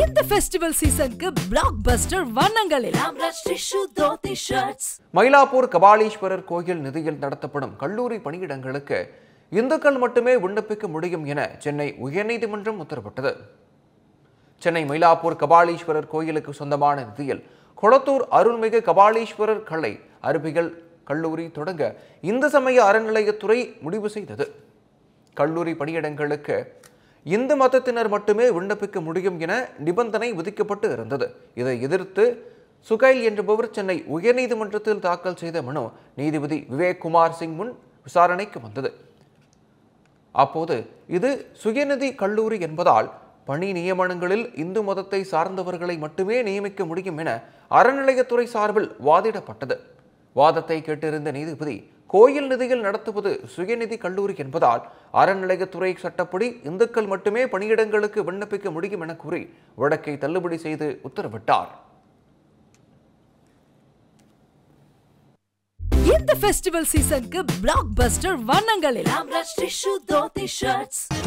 இந்த ஃபெஸ்டிவல் சீசனுக்கு blockbuster வண்ணங்களில் ஆம்ராஜ் டிஷ்யூ தோத்தி ஷர்ட்ஸ் மயிலாப்பூர் கபாலீஸ்வரர் கோயில் நிதியில் நடத்தப்படும் கல்லூரி பணியிடங்களுக்கு இந்துக்கள் மட்டுமே விண்ணப்பிக்க முடியும் என சென்னை உயர்நீதிமன்றம் உத்தரவிட்டது சென்னை மயிலாப்பூர் கபாலீஸ்வரர் கோயிலுக்கு சொந்தமான நிதியில் கொளத்தூர் அருள்மிகு கபாலீஸ்வரர் கலை அறிவியல் கல்லூரி தொடங்க இந்து சமய அறநிலையத்துறை முடிவு செய்தது கல்லூரி பணியிடங்களுக்கு இந்து மதத்தினர் மட்டுமே விண்ணப்பிக்க முடியும் என நிபந்தனை விதிக்கப்பட்டு இருந்தது இதை எதிர்த்து சுகைல் என்பவர் சென்னை உயர்நீதிமன்றத்தில் தாக்கல் செய்த மனு நீதிபதி விவேக் குமார் சிங் முன் விசாரணைக்கு வந்தது அப்போது இது சுயநிதி கல்லூரி என்பதால் பணி நியமனங்களில் இந்து மதத்தை சார்ந்தவர்களை மட்டுமே நியமிக்க முடியும் என அறநிலையத்துறை சார்பில் வாதிடப்பட்டது வாதத்தை கேட்டிருந்த நீதிபதி கோயில் நிதியில் நடத்துவது சுயநிதி கல்லூரி என்பதால் அறநிலையத்துறை சட்டப்படி இந்துக்கள் மட்டுமே பணியிடங்களுக்கு விண்ணப்பிக்க முடியும் என கூறி வழக்கை தள்ளுபடி செய்து உத்தரவிட்டார் இந்த ஃபெஸ்டிவல் சீசனுக்கு பிளாக் பஸ்டர் வண்ணங்களில் ஆம்ராஜ் டிஷ்யூ தோத்தி ஷர்ட்ஸ்